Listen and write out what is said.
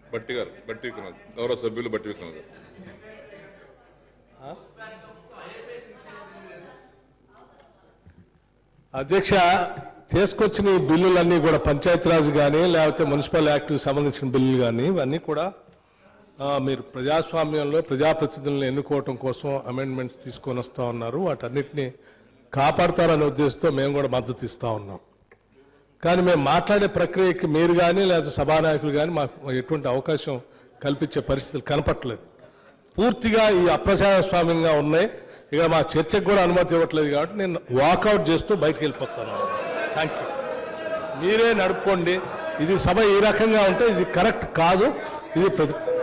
బట్టి గారు బట్టి విక్రమార్క గౌరవ సభ్యులు బట్టి విక్రమార్క గారు అధ్యక్ష తీసుకొచ్చిన ఈ బిల్లులన్నీ కూడా పంచాయతీరాజ్ కానీ లేకపోతే మున్సిపల్ యాక్ట్కి సంబంధించిన బిల్లులు కానీ ఇవన్నీ కూడా ఆ, మీరు ప్రజాస్వామ్యంలో ప్రజాప్రతినిధులను ఎన్నుకోవటం కోసం అమెండ్మెంట్స్ తీసుకొని వస్తూ ఉన్నారు వాటన్నిటిని కాపాడతారనే ఉద్దేశంతో మేము కూడా మద్దతు ఇస్తూ ఉన్నాం కానీ మేము మాట్లాడే ప్రక్రియకి మీరు కానీ లేదా సభానాయకులు కానీ మాకు ఎటువంటి అవకాశం కల్పించే పరిస్థితులు కనపట్లేదు పూర్తిగా ఈ అప్రజాస్వామ్యంగా ఉన్నాయి ఇక మా చర్చకు కూడా అనుమతి ఇవ్వట్లేదు కాబట్టి నేను వాకౌట్ చేస్తూ బయటకు వెళ్ళిపోతాను థ్యాంక్ యూ మీరే నడుపుకోండి ఇది సభ ఈ రకంగా ఉంటే ఇది కరెక్ట్ కాదు ఇది ప్రతి